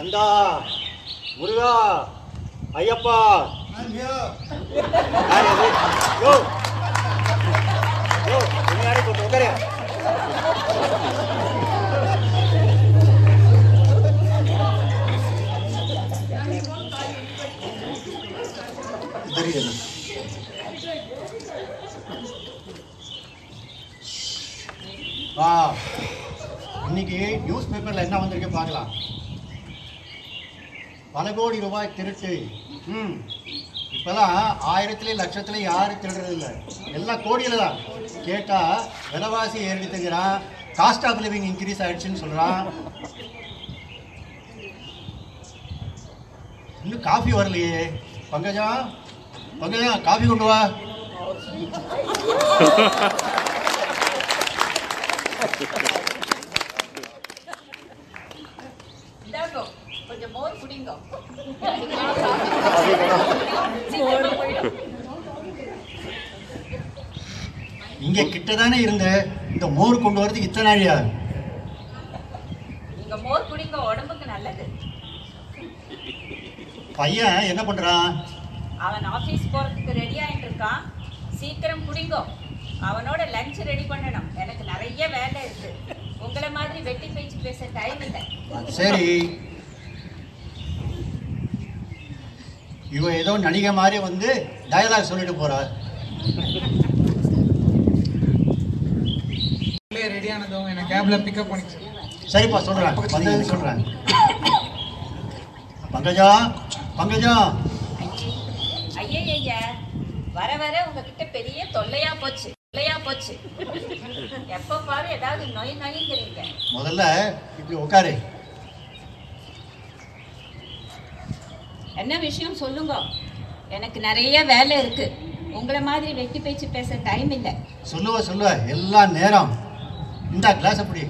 முண்டா முருகா ஐயப்பா யார் இது? யோ யோ என்ன யாரையும் போட்டு உட்காரு தெரியுது ஆ இன்னைக்கு நியூஸ் பேப்பரில் என்ன வந்திருக்கு பார்க்கலாம் பல கோடி ரூபாய் திருட்டு ம் இப்போல்லாம் ஆயிரத்துலேயும் லட்சத்துலேயும் யாரும் திருடுறது இல்லை எல்லாம் கோடியில் தான் கேட்டால் விலைவாசி ஏறிடுத்துங்கிறான் காஸ்ட் ஆஃப் லிவிங் இன்க்ரீஸ் ஆயிடுச்சுன்னு சொல்கிறான் இன்னும் காஃபி வரலையே பங்கஜா பங்கஜா காஃபி கொண்டு வா இந்தாங்கோ கொஞ்சம் மோர் குடிங்கோ காஃபி கொண்டு இங்கே கிட்ட தானே இருந்த இந்த மோர் கொண்டு வரதுக்கு இத்தனை நாழியா நீங்க மோர் குடிங்க உடம்புக்கு நல்லது பையன் என்ன பண்ணுறான் அவன் ஆபீஸ் போறதுக்கு ரெடி ஆயிட்டு இருக்கான் சீக்கிரம் குடிங்கோ அவனோட லஞ்ச் ரெடி பண்ணணும் எனக்கு நிறைய வேலை இருக்கு உங்களை மாதிரி வெட்டி பேச்சு பேச டைம் இல்லை சரி இவ ஏதோ நடிகை மாதிரி வந்து டயலாக் சொல்லிட்டு போறா ரெடியானதும் என்ன கேப்ல பிக்கப் பண்ணிக்க சொல்லு. சரிப்பா சொல்றேன் வந்து சொல்றேன் பங்கஜா பங்கஜா ஐயா ஐயா வர வர உங்ககிட்ட பெரிய தொல்லையா போச்சு தொல்லையா போச்சு எப்ப பாரு ஏதாவது நொய் நொய்ங்கிறீங்க முதல்ல இப்படி உட்காரு என்ன விஷயம் சொல்லுங்க எனக்கு நிறைய வேலை இருக்கு உங்களை மாதிரி வெட்டி பேச்சு பேச டைம் இல்லை சொல்லுவ சொல்லுவ எல்லா நேரம் இந்த கிளாஸ் அப்படி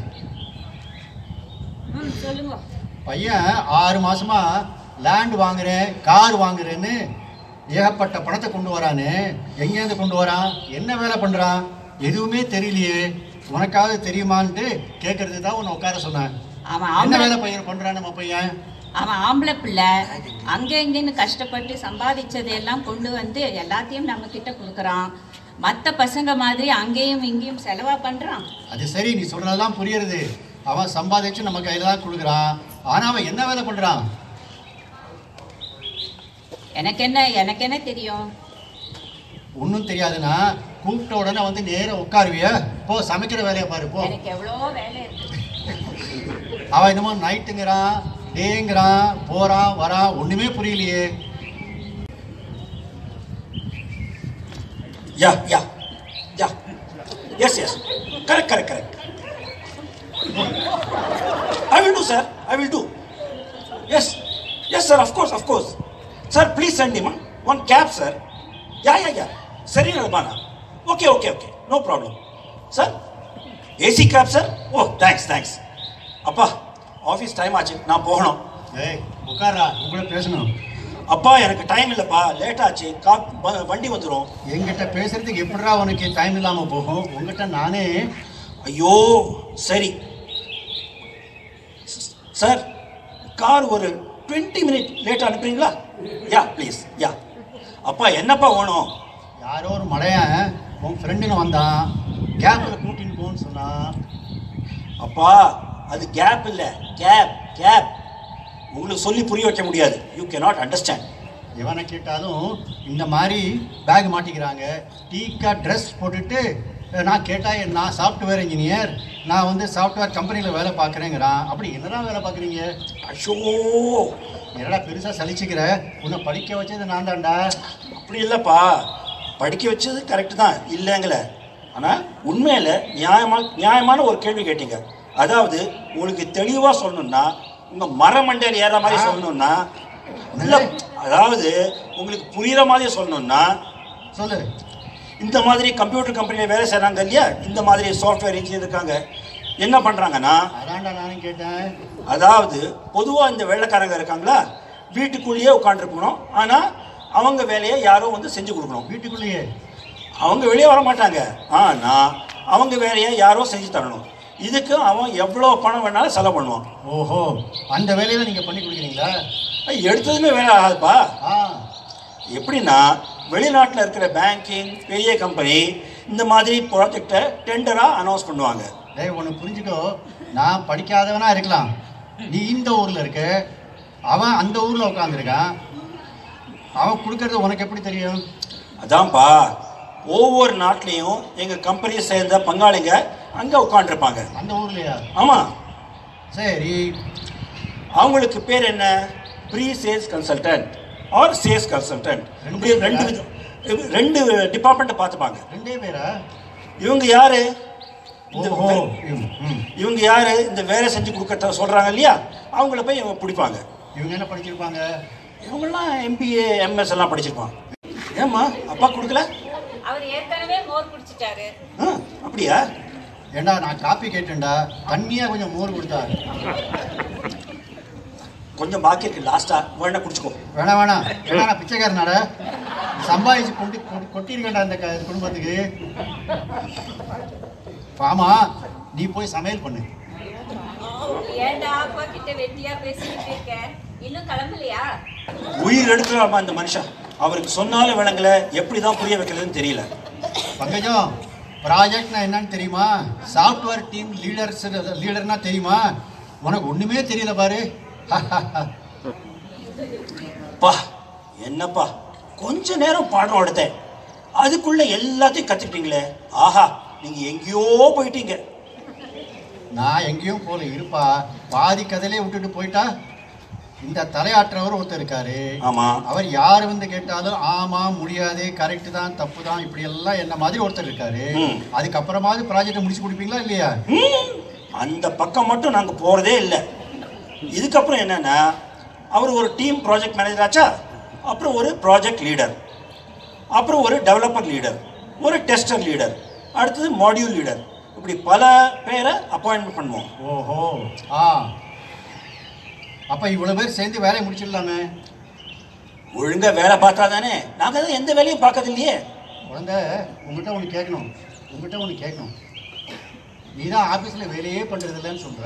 ம் சொல்லுங்க பையன் ஆறு மாசமா லேண்ட் வாங்குறேன் கார் வாங்குறேன்னு ஏகப்பட்ட பணத்தை கொண்டு வரானே எங்கேருந்து கொண்டு வரான் என்ன வேலை பண்றான் எதுவுமே தெரியலையே உனக்காவது தெரியுமான்ட்டு கேட்கறது தான் உன்னை உட்கார சொன்னேன் அவன் என்ன ஆம்பளை வேலை பையன் பண்றான் நம்ம பையன் அவன் ஆம்பளை பிள்ளை அங்கே இங்கேன்னு கஷ்டப்பட்டு சம்பாதிச்சதை எல்லாம் கொண்டு வந்து எல்லாத்தையும் நம்ம கிட்ட கொடுக்குறான் மற்ற பசங்க மாதிரி அங்கேயும் இங்கேயும் செலவா பண்றான் அது சரி நீ சொல்றதெல்லாம் புரியுறது அவன் சம்பாதிச்சு நம்ம கையில தான் கொடுக்குறான் ஆனா அவன் என்ன வேலை பண்றான் எனக்கு என்ன எனக்கு என்ன தெரியும் ஒன்றும் தெரியாதுன்னா கூப்பிட்ட உடனே வந்து நேரா உட்காருவிய போ சமைக்கிற வேலையை பாரு போ எனக்கு எவ்வளோ வேலை இருக்கு அவன் என்னமோ நைட்டுங்கிறான் டேங்கிறான் போறான் வரான் ஒண்ணுமே புரியலையே Yeah, yeah, yeah. Yes, yes. Correct, correct, correct. I will do, sir. I will do. Yes, yes, sir. Of course, of course. Sir, please send him huh? one cab, sir. Yeah, yeah, yeah. Sari Nalbana. Okay, okay, okay. No problem. Sir, AC cab, sir. Oh, thanks, thanks. அப்பா office time ஆச்சு நான் போகணும் ஏய் உட்காரா உங்களை பேசணும் அப்பா எனக்கு time இல்லைப்பா லேட் ஆச்சு கா வ- வண்டி வந்துடும் என்கிட்ட பேசுறதுக்கு எப்படிடா உனக்கு டைம் இல்லாம போகும் உங்ககிட்ட நானே ஐயோ சரி ஸ்- சார் கார் ஒரு டுவெண்ட்டி மினிட் லேட் அனுப்புறீங்களா யா ப்ளீஸ் யா அப்பா என்னப்பா வேணும் யாரோ ஒரு மடையன் உன் ஃப்ரெண்டுன்னு வந்தான் கேப்பில் கூட்டின்னு போன்னு சொன்னான் அப்பா அது கேப் இல்லை கேப் கேப் உங்களுக்கு சொல்லி புரிய வைக்க முடியாது யூ cannot அண்டர்ஸ்டாண்ட் எவனை கேட்டாலும் இந்த மாதிரி பேக் மாட்டிக்கிறாங்க டீக்கா ட்ரெஸ் போட்டுட்டு அஹ், நான் கேட்டா என் நான் சாஃப்ட்வேர் இன்ஜினியர் நான் வந்து சாஃப்ட்வேர் கம்பெனியில் வேலை பார்க்குறேங்கிறான் அப்படி என்னடா வேலை பார்க்குறீங்க ஐயோ என்னடா பெருசாக சலிச்சுக்கிற உன்னை படிக்க வச்சது நான் தான்டா அப்படி இல்லைப்பா படிக்க வச்சது கரெக்டு தான் இல்லைங்கள ஆனால் உண்மையில் நியாயமா நியாயமான ஒரு கேள்வி கேட்டீங்க அதாவது உங்களுக்கு தெளிவாக சொல்லணும்னா உங்கள் மரமண்டையில் ஏற மாதிரி சொல்லணும்னா இல்லை அதாவது உங்களுக்கு புரியுற மாதிரி சொல்லணும்னா சொல்லு இந்த மாதிரி கம்ப்யூட்டர் கம்பெனியில் வேலை செய்கிறாங்க இல்லையா இந்த மாதிரி சாஃப்ட்வேர் இன்ஜினியர் இருக்காங்க என்ன பண்ணுறாங்கன்னா அதான்டா நானும் கேட்டேன் அதாவது பொதுவாக இந்த வெள்ளைக்காரங்க இருக்காங்களா வீட்டுக்குள்ளேயே உட்காந்துருக்கணும் ஆனால் அவங்க வேலையை யாரோ வந்து செஞ்சு கொடுக்கணும் வீட்டுக்குள்ளேயே அவங்க வெளியே வர மாட்டாங்க ஆனால் அவங்க வேலையை யாரோ செஞ்சு தரணும் இதுக்கு அவன் எவ்வளோ பணம் வேணாலும் செலவு பண்ணுவான் ஓஹோ அந்த வேலையில நீங்க பண்ணி கொடுக்குறீங்களா ஐய், எடுத்ததுமே வேலை ஆகாதுப்பா ஆ எப்படின்னா வெளிநாட்டில் இருக்கிற பேங்கிங் பெரிய கம்பெனி இந்த மாதிரி ப்ராஜெக்டை டெண்டராக அனௌன்ஸ் பண்ணுவாங்க டேய் ஒன்று புரிஞ்சுக்கோ நான் படிக்காதவனா இருக்கலாம் நீ இந்த ஊர்ல இருக்க அவன் அந்த ஊர்ல உட்காந்துருக்கான் அவன் கொடுக்கறது உனக்கு எப்படி தெரியும் அதான்ப்பா ஒவ்வொரு நாட்டிலையும் எங்கள் கம்பெனியை சேர்ந்த பங்காளிங்க அங்கே உட்காந்துருப்பாங்க அந்த ஊர்லயா ஆமாம் சரி அவங்களுக்கு பேர் என்ன pre sales consultant or sales consultant இப்படி ரெண்டு விதம் ரெண்டு டிபார்ட்மெண்ட்டை பார்த்துப்பாங்க ரெண்டே பேரா இவங்க யாரு இந்த ஓஹோ வே- ம், ம். இவங்க யாரு இந்த வேலை செஞ்சு கொடுக்கறத சொல்றாங்க இல்லையா அவங்கள போய் இவங்க பிடிப்பாங்க இவங்க என்ன படிச்சிருப்பாங்க இவங்கெல்லாம் எம்பிஏ எம்எஸ் எல்லாம் படிச்சிருப்பான் ஏம்மா அப்பா கொடுக்கல அவர் ஏற்கனவே மோர் குடிச்சிட்டாரு ஆ, அப்படியா ஏண்டா நான் காப்பி கேட்டேன்டா தண்ணியா கொஞ்சம் மோர் கொடுத்தா கொஞ்சம் பாக்கி இருக்கு லாஸ்டா வேணா குடிச்சுக்கோ வேணாம் வேணாம் ஏன்னா நான் பிச்சைக்காரனாட சம்பாதிச்சு கொண்டு கொ- கொட்டியிருக்கேன்டா இந்த க- குடும்பத்துக்கு ஆமா நீ போய் சமையல் பண்ணு ஏன்டா அப்பா கிட்ட வெட்டியா பேசிக்கிட்டு இருக்க இன்னும் கிளம்பலையா உயிர் எடுக்கலாமா இந்த மனுஷன் அவருக்கு சொன்னாலும் விளங்கல எப்படி தான் புரிய வைக்கிறதுன்னு தெரியல பங்கஜம் ப்ராஜெக்ட்னா என்னன்னு தெரியுமா சாஃப்ட்வேர் டீம் லீடர்ஸ் லீடர்னா தெரியுமா உனக்கு ஒண்ணுமே தெரியல பாரு பா என்னப்பா கொஞ்ச நேரம் பாடம் எடுத்தேன் அதுக்குள்ள எல்லாத்தையும் கத்துக்கிட்டீங்களே ஆஹா நீங்க எங்கேயோ போயிட்டீங்க நான் எங்கேயும் போல இருப்பா பாதி கதையிலே விட்டுட்டு போயிட்டா இந்த தலையாற்றவர் ஒருத்தர் இருக்காரு ஆமா அவர் யார் வந்து கேட்டாலும் ஆமா முடியாது கரெக்ட் தான் தப்பு தான் இப்படி எல்லாம் என்ன மாதிரி ஒருத்தர் இருக்காரு ம். அதுக்கப்புறமாவது ப்ராஜெக்ட் முடிச்சு கொடுப்பீங்களா இல்லையா ம், அந்த பக்கம் மட்டும் நாங்க போறதே இல்லை இதுக்கப்புறம் என்னன்னா அவர் ஒரு டீம் ப்ராஜெக்ட் மேனேஜர் ஆச்சா அப்புறம் ஒரு ப்ராஜெக்ட் லீடர் அப்புறம் ஒரு டெவலப்பர் லீடர் ஒரு டெஸ்டர் லீடர் அடுத்தது மாடியூல் லீடர் இப்படி பல பேரை அப்பாயின்மெண்ட் பண்ணுவோம் ஓஹோ ஆ அப்ப இவ்வளவு பேர் சேர்ந்து வேலையை முடிச்சிடலாமே ஒழுங்கா வேலை பார்த்தா தானே நாங்க தான் எந்த வேலையும் பார்க்கறது இல்லையே குழந்தை உங்ககிட்ட ஒன்று கேட்கணும் உங்ககிட்ட ஒன்று கேட்கணும் நீ தான் ஆஃபீஸில் வேலையே பண்ணுறது இல்லைன்னு சொல்கிற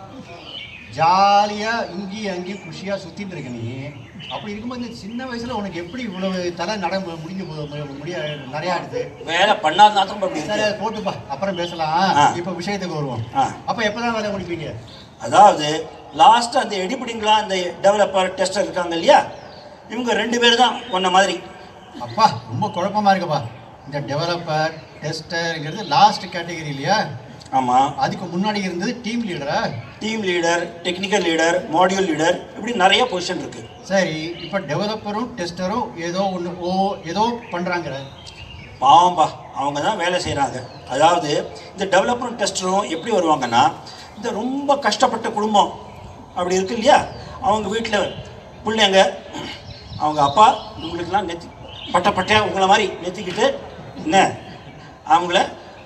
ஜாலியாக இங்கேயும் அங்கேயும் குஷியாக சுற்றிட்டு இருக்க நீ அப்படி இருக்கும்போது இந்த சின்ன வயசில் உனக்கு எப்படி இவ்வளவு தலை நட முடிஞ்சு போ- மு- முடிய நிறையாடுது வேலை பண்ணாதான் தான் அப்படி சரி இருக்கு அதை போட்டுப்பா அப்புறம் பேசலாம் ஆ. இப்போ விஷயத்துக்கு வருவோம் ஆ. அப்போ எப்போ தான் வேலை முடிப்பீங்க அதாவது லாஸ்ட் அந்த எடிபிடிங்களா அந்த டெவலப்பர் டெஸ்டர் இருக்காங்க இல்லையா இவங்க ரெண்டு பேர் தான் உன்ன மாதிரி அப்பா ரொம்ப குழப்பமா இருக்குப்பா இந்த டெவலப்பர் டெஸ்டருங்கிறது லாஸ்ட் கேட்டகரி இல்லையா ஆமாம் அதுக்கு முன்னாடி இருந்தது டீம் லீடரா team leader technical leader module leader இப்படி நிறைய பொசிஷன் இருக்கு சரி இப்போ டெவலப்பரும் டெஸ்டரும் ஏதோ ஒன்று ஓ ஏதோ பண்ணுறாங்கிற பாவம்பா அவங்க தான் வேலை செய்கிறாங்க அதாவது இந்த டெவலப்பரும் டெஸ்டரும் எப்படி வருவாங்கன்னா இந்த ரொம்ப கஷ்டப்பட்ட குடும்பம் அப்படி இருக்கு இல்லையா அவங்க வீட்டில் பிள்ளைங்க அவங்க அப்பா உங்களுக்கெல்லாம் நெத்தி பட்ட பட்டையாக உங்களை மாதிரி நெத்திக்கிட்டு என்ன அவங்கள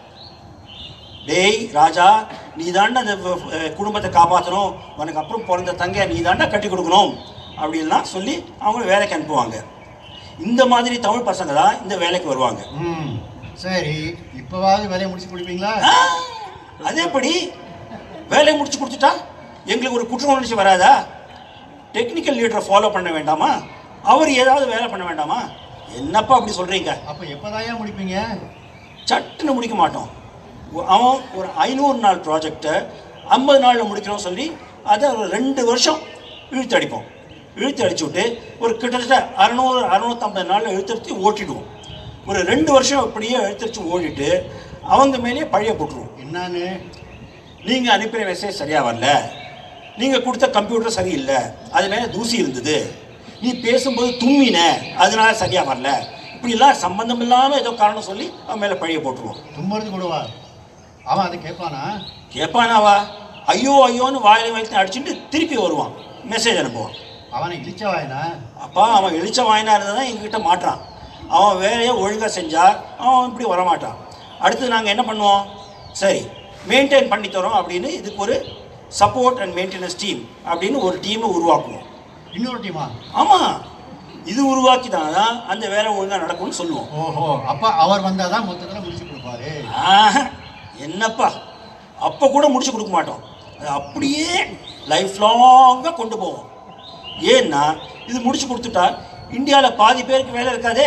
டேய் ராஜா நீ தாண்டா அந்த வ- அஹ் குடும்பத்தை காப்பாற்றணும் உனக்கு அப்புறம் பிறந்த தங்கையை நீ தாண்டா கட்டி கொடுக்கணும் அப்படின்லாம் சொல்லி அவங்கள வேலைக்கு அனுப்புவாங்க இந்த மாதிரி தமிழ் பசங்க தான் இந்த வேலைக்கு வருவாங்க ம் சரி இப்போவாவது வேலையை முடிச்சு கொடுப்பீங்களா ஆ, அது எப்படி வேலையை முடிச்சு கொடுத்துட்டா எங்களுக்கு ஒரு குற்ற உணர்ச்சி வராதா டெக்னிக்கல் லீடரை ஃபாலோ பண்ண வேண்டாமா அவர் ஏதாவது வேலை பண்ண வேண்டாமா என்னப்பா அப்படி சொல்றீங்க அப்போ எப்போதாயா முடிப்பீங்க சட்டுன்னு முடிக்க மாட்டோம் ஒ- அவன் ஒரு ஐநூறு நாள் ப்ராஜெக்டை ஐம்பது நாளில் முடிக்கிறோம் சொல்லி அதை ஒரு ரெண்டு வருஷம் இழுத்து அடிப்போம் இழுத்து அடிச்சு விட்டு ஒரு கிட்டத்தட்ட அறநூறு அறநூற்றம்பது நாளில் இழுத்தடிச்சு ஓட்டிடுவோம் ஒரு ரெண்டு வருஷம் இப்படியே இழுத்தடிச்சு ஓடிட்டு அவங்க மேலேயே பழைய போட்டுருவோம் என்னன்னு நீங்கள் அனுப்பின மெசேஜ் சரியாக வரல நீங்கள் கொடுத்த கம்ப்யூட்டர் சரியில்லை அது மேலே தூசி இருந்தது நீ பேசும்போது தும்மின அதனால சரியாக வரல இப்படிலாம் சம்பந்தம் இல்லாமல் ஏதோ காரணம் சொல்லி அவன் மேலே பழைய போட்டுருவோம் தும்புறது கூடவா அவன் அதை கேட்பானா கேட்பானாவா ஐயோ ஐயோன்னு வாயில வைத்து அடிச்சுட்டு திருப்பி வருவான் மெசேஜ் அனுப்புவான் அவனை இழிச்சவாயனா அப்பா அவன் எழுச்ச வாயினா இருந்தால் தான் எங்ககிட்ட மாட்டுறான் அவன் வேலையை ஒழுங்காக செஞ்சா அவன் இப்படி வரமாட்டான் அடுத்து நாங்கள் என்ன பண்ணுவோம் சரி மெயின்டைன் பண்ணி தரோம் அப்படின்னு இதுக்கு ஒரு சப்போர்ட் அண்ட் மெயின்டெனன்ஸ் டீம் அப்படின்னு ஒரு டீமை உருவாக்குவோம் இன்னொரு டீமா ஆமாம் இது உருவாக்கி தான் அந்த வேலை ஒழுங்காக நடக்கும்னு சொல்லுவோம் ஓஹோ அப்போ அவர் வந்தால் தான் மொத்தத்தில் முடிச்சு கொடுப்பாரு ஆஹா, என்னப்பா அப்போ கூட முடிச்சு கொடுக்க மாட்டோம் அது அப்படியே லைஃப் லாங்காக கொண்டு போவோம் ஏன்னா இது முடிச்சு கொடுத்துட்டா இந்தியாவில் பாதி பேருக்கு வேலை இருக்காதே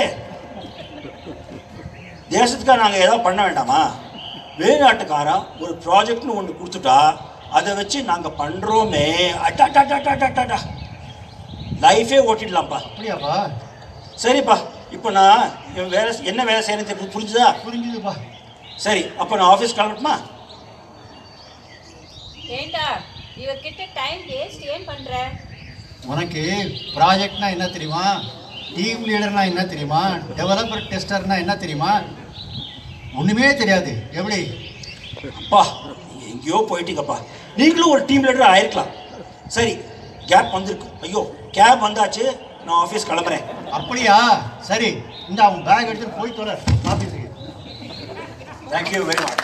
தேசத்துக்காக நாங்கள் ஏதாவது பண்ண வேண்டாமா வெளிநாட்டுக்காரன் ஒரு ப்ராஜெக்ட்னு ஒன்று கொடுத்துட்டா அதை வச்சு நாங்கள் பண்ணுறோமே அட்டாட்டாட்டாட்டாட்டாட்டா லைஃபே ஓட்டிடலாம்ப்பா அப்படியாப்பா சரிப்பா இப்போ நான் இவன் வேலை என்ன வேலை செய்யறது புரிஞ்சுதா புரிஞ்சுதுப்பா சரி அப்போ நான் ஆஃபீஸ் கிளம்பட்டுமா ஏண்டா இவர்கிட்ட டைம் வேஸ்ட் ஏன் பண்ற உனக்கு ப்ராஜெக்ட்னா என்ன தெரியுமா டீம் லீடர்னா என்ன தெரியுமா டெவலப்பர் டெஸ்டர்னா என்ன தெரியுமா ஒன்றுமே தெரியாது எப்படி அப்பா நீங்கள் எங்கேயோ போயிட்டீங்கப்பா நீங்களும் ஒரு டீம் லீடர் ஆயிருக்கலாம் சரி கேப் வந்திருக்கு ஐயோ கேப் வந்தாச்சு நான் ஆஃபீஸ் கிளம்புறேன் அப்படியா சரி இந்த அவன் பேக் எடுத்துட்டு போய் தொலை ஆஃபீஸுக்கு தேங்க்யூ வெரி மச்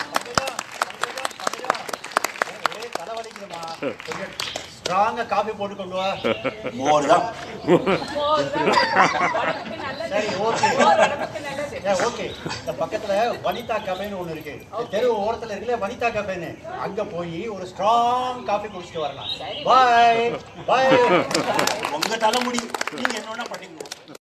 ஸ்ட்ராங்காக காஃபி போட்டு கொண்டு வா மோர் தான் உடம்புக்கு நல்லது சரி ஓகே மோர் உடம்புக்கு நல்லது ஏ ஓகே இந்த பக்கத்துல வனிதா கஃபேன்னு ஒன்று இருக்கு இந்த தெரு ஓரத்துல இருக்குல்ல வனிதா கஃபேன்னு அங்க போய் ஒரு ஸ்ட்ராங் காஃபி குடிச்சிட்டு வரலாம் பாய் பாய் உங்கள் தலைமுடி நீங்கள் என்னென்ன பண்ணிக்கணும்